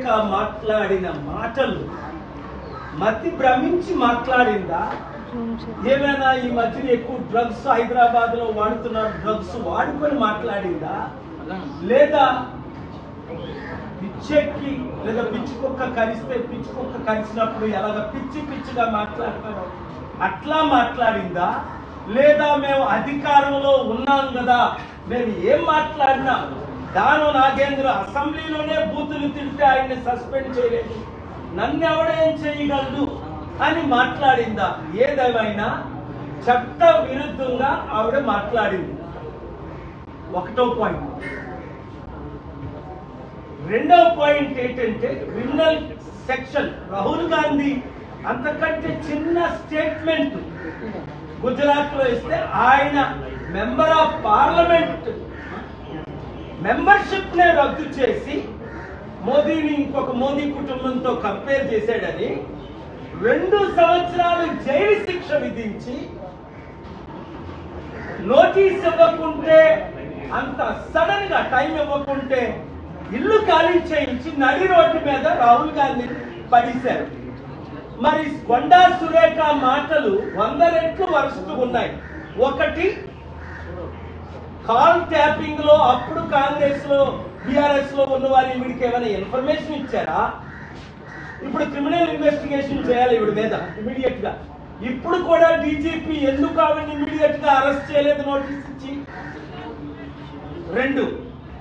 మాట్లాడిన మాటలు మతి భ్రమించి మాట్లాడిందా ఏమైనా ఈ మధ్యన ఎక్కువ డ్రగ్స్ హైదరాబాద్ లో వాడుతున్నారు డ్రగ్స్ వాడుకొని మాట్లాడిందా లేదా పిచ్చెక్కి లేదా పిచ్చి కుక్క కరిస్తే పిచ్చి కుక్క కరిచినప్పుడు ఎలాగ పిచ్చి పిచ్చిగా మాట్లాడతారో అట్లా మాట్లాడిందా లేదా మేము అధికారంలో ఉన్నాం కదా మేము ఏం మాట్లాడినా దాను నాగేంద్ర అసెంబ్లీలోనే బూతులు తింటే ఆయన్ని సస్పెండ్ చేయలేదు నన్ను ఎవడేం చేయగలడు అని మాట్లాడిందా ఏదేమైనా చట్ట విరుద్ధంగా ఆవిడ మాట్లాడింది ఒకటో పాయింట్ రెండవ పాయింట్ ఏంటంటే క్రిమినల్ సెక్షన్ రాహుల్ గాంధీ అంతకంటే చిన్న స్టేట్మెంట్ గుజరాత్ లో ఇస్తే ఆయన మెంబర్ ఆఫ్ పార్లమెంట్ మెంబర్షిప్ నే రద్దు చేసి మోదీని ఇంకొక మోదీ కుటుంబంతో కంపేర్ చేశాడని రెండు సంవత్సరాలు జైలు శిక్ష విధించి నోటీస్ ఇవ్వకుంటే అంత సడన్ గా టైం ఇవ్వకుంటే ఇల్లు ఖాళీ చేయించి నడి రోడ్డు మీద రాహుల్ గాంధీ పడేశారు మరి కొండా సురేఖ మాటలు వంద రెట్లు వరుసగా ఉన్నాయి ఒకటి కాల్ ట్యాపింగ్ లో అప్పుడు కాంగ్రెస్ లో బీఆర్ఎస్ లో ఉన్న వారి వీడికి ఏమైనా ఇన్ఫర్మేషన్ ఇచ్చారా ఇప్పుడు క్రిమినల్ ఇన్వెస్టిగేషన్ చేయాలి ఇవిడి మీద ఇమీడియట్ గా ఇప్పుడు కూడా డీజీపీ ఎందుకు ఆవిడని ఇమీడియట్ గా అరెస్ట్ చేయలేదు నోటీస్ ఇచ్చి రెండు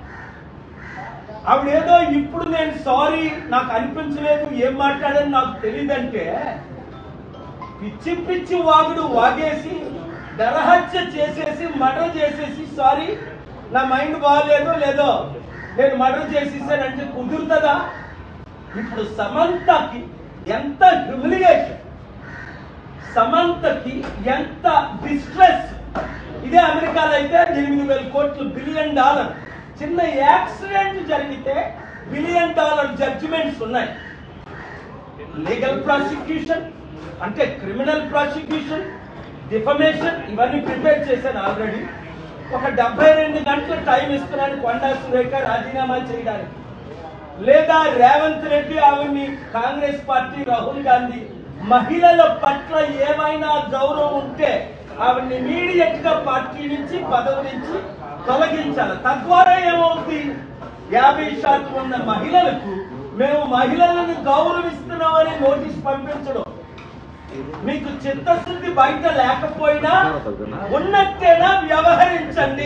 ఆవిడ ఏదో ఇప్పుడు నేను సారీ నాకు అనిపించలేదు ఏం మాట్లాడని నాకు తెలియదంటే పిచ్చి పిచ్చి వాగుడు వాగేసి నరహత్య చేసేసి మర్డర్ చేసేసి సారీ నా మైండ్ బాగాలేదో లేదో నేను మర్డర్ చేసేసానంటే కుదురుతుందా ఇప్పుడు సమంతకి ఎంత హ్యూమిలియేషన్ సమంతకి ఎంత డిస్ట్రెస్ ఇదే అమెరికాలో అయితే ఎనిమిది వేల కోట్లు బిలియన్ డాలర్ చిన్న యాక్సిడెంట్ జరిగితే బిలియన్ డాలర్ జడ్జిమెంట్స్ ఉన్నాయి లీగల్ ప్రాసిక్యూషన్ అంటే క్రిమినల్ ప్రాసిక్యూషన్ డిఫమేషన్ ఇవన్నీ ప్రిపేర్ చేశాను ఆల్రెడీ ఒక డెబ్బై రెండు గంటల టైం ఇస్తున్నాను కొండా సురేఖ రాజీనామా చేయడానికి లేదా రేవంత్ రెడ్డి ఆవిడ్ని కాంగ్రెస్ పార్టీ రాహుల్ గాంధీ మహిళల పట్ల ఏమైనా గౌరవం ఉంటే ఆవిడ్ని ఇమీడియట్ గా పార్టీ నుంచి పదవి నుంచి తొలగించాలి తద్వారా ఏమవుతుంది యాభై శాతం ఉన్న మహిళలకు మేము మహిళలను గౌరవిస్తున్నామని నోటీస్ పంపించడం మీకు చిత్తశుద్ధి బయట లేకపోయినా ఉన్నట్టేనా వ్యవహరించండి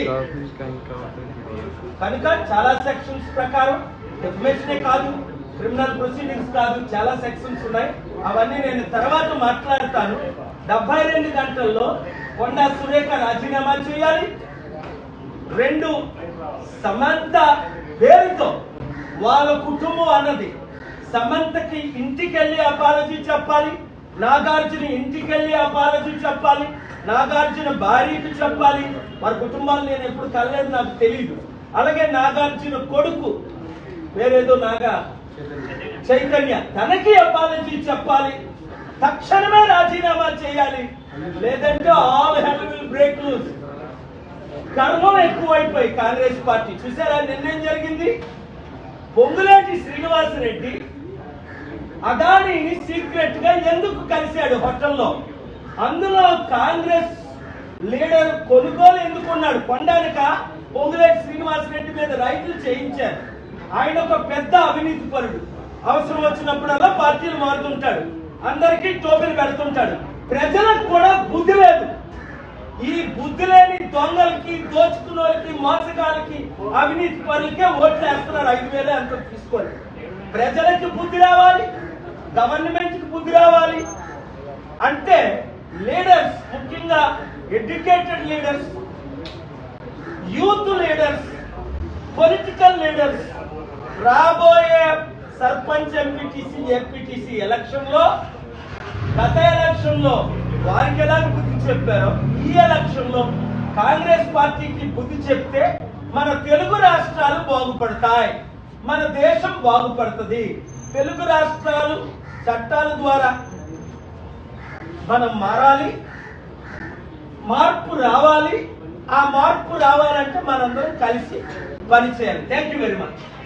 కనుక చాలా సెక్షన్స్ ప్రకారం డెఫినేషనే కాదు క్రిమినల్ ప్రొసీడింగ్స్ కాదు చాలా సెక్షన్స్ ఉన్నాయి అవన్నీ నేను తర్వాత మాట్లాడతాను డెబ్బై రెండు గంటల్లో కొండా సురేఖ రాజీనామా చేయాలి రెండు సమంత పేరుతో వాళ్ళ కుటుంబం అన్నది సమంతకి ఇంటికెళ్ళి అపాలజీ చెప్పాలి నాగార్జున ఇంటికెళ్ళి అపాలజీ చెప్పాలి నాగార్జున భార్యకి చెప్పాలి వారి కుటుంబాలు నేను ఎప్పుడు కలలేదు నాకు తెలియదు అలాగే నాగార్జున కొడుకు వేరేదో నాగా చైతన్య తనకి అపాలజీ చెప్పాలి తక్షణమే రాజీనామా చేయాలి లేదంటే all hell will break loose గర్వం ఎక్కువైపోయి కాంగ్రెస్ పార్టీ చూసారా నిన్నేం జరిగింది పొంగులేటి శ్రీనివాసరెడ్డి అదానీని సీక్రెట్ గా ఎందుకు కలిశాడు హోటల్లో అందులో కాంగ్రెస్ లీడర్ కొనుగోలు ఎందుకున్నాడు కొండానిక పొంగులేటి శ్రీనివాసరెడ్డి మీద రైతులు చేయించారు ఆయన ఒక పెద్ద అవినీతి పరుడు అవసరం వచ్చినప్పుడల్లా పార్టీలు మారుతుంటాడు అందరికీ టోపీలు పెడుతుంటాడు ప్రజలకు కూడా బుద్ధి లేదు ఈ బుద్ధి లేని దొంగలకి దోచుకున్నోళ్ళకి మోసగాళ్ళకి అవినీతి పనులకే ఓట్లు వేస్తున్నారు ఐదు వేలే అంత తీసుకోవాలి ప్రజలకి బుద్ధి రావాలి గవర్నమెంట్ కి బుద్ధి రావాలి అంటే లీడర్స్ ముఖ్యంగా educated leaders youth leaders political leaders రాబోయే సర్పంచ్ ఎంపీటీసీ ఎంపీటీసీ ఎలక్షన్ లో గత ఎలక్షన్ లో వారికి ఎలా బుద్ధి చెప్పారో ఈ ఎలక్షన్ లో కాంగ్రెస్ పార్టీకి బుద్ధి చెప్తే మన తెలుగు రాష్ట్రాలు బాగుపడతాయి మన దేశం బాగుపడుతుంది తెలుగు రాష్ట్రాలు చట్టాల ద్వారా మనం మారాలి మార్పు రావాలి ఆ మార్పు రావాలంటే మనందరం కలిసి పనిచేయాలి థ్యాంక్ యూ వెరీ మచ్